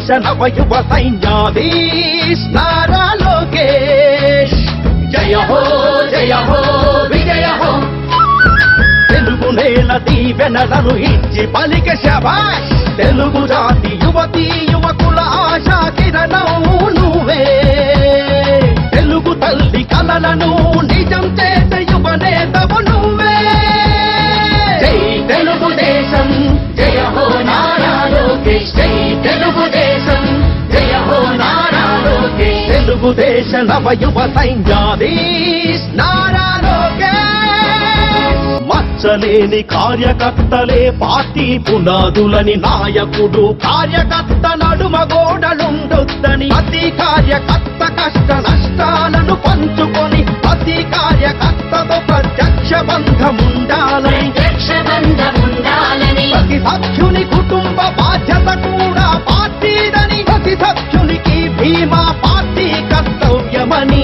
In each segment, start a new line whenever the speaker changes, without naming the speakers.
తెలుగుదేశ నవయువ సైన్యాధీష్ నారా లోకేష్ జయ హో జయ హో విజయ హో తెలుగు నేల దీవెనలను ఇచ్చి పలిక శబాష్ తెలుగు జాతి యువతి యువకుల ఆశా కిరణం నువ్వే తెలుగు తల్లి కలలను నిజం చేత యువ నేతవు నువ్వే జై తెలుగుదేశం జయ హో నారా లోకేష్ జై తెలుగుదేశం జయ హో నారా లోకేష్ తెలుగుదేశ నవయువ సైన్యాధీష్ నారా లోకేష్ మచ్చలేని కార్యకర్తలే పార్టీ పునాదులని నాయకుడు కార్యకర్త నడుమ గోడలుండొద్దని ప్రతి కార్యకర్త కష్ట నష్టాలను పంచుకొని ప్రతి కార్యకర్తతో ప్రత్యక్ష బంధముండాలని
రక్షబంధముండాలని
ప్రతి సభ్యుని కుటుంబ బాధ్యత కూడా పార్టీదని ప్రతి సభ్యునికి భీమా పార్టీ కర్తవ్యమని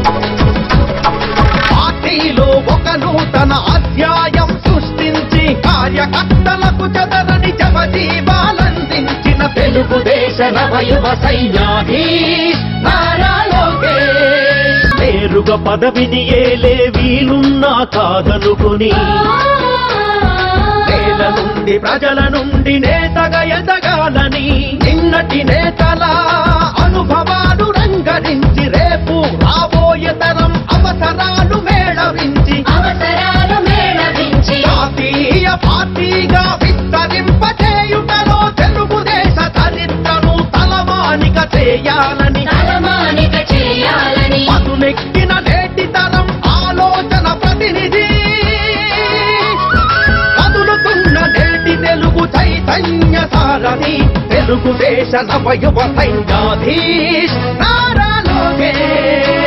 పార్టీలో ఒక నూతన అధ్యాయం సృష్టించి కార్యకర్తలకు చదరని జవజీవాలందించిన తెలుగుదేశ నవయువ సైన్యాధీష్ నారా లోకేష్ నేరుగా పదవిని ఏలే వీలున్నా కాదనుకుని నేల నుండి ప్రజల నుండి నేతగా ఎదగాలని నిన్నటి నేతల అనుభవాలు రంగరించి రేపు రాబోయే తరం అవసరాలు మేళవించి
అవసరాలు మేళవించి
జాతీయ పార్టీగా విస్తరింపచేయుటలో తెలుగుదేశ చరిత్రను తలమానిక చేయాలని
తలమానిక చేయాలని
మధునెక్కిన నేటి తరం ఆలోచన ప్రతినిధి కదులుతున్న నేటి తెలుగు చైతన్య సారథి తెలుగుదేశ నవయువ సైన్యాధీష్ నారా లోకేష్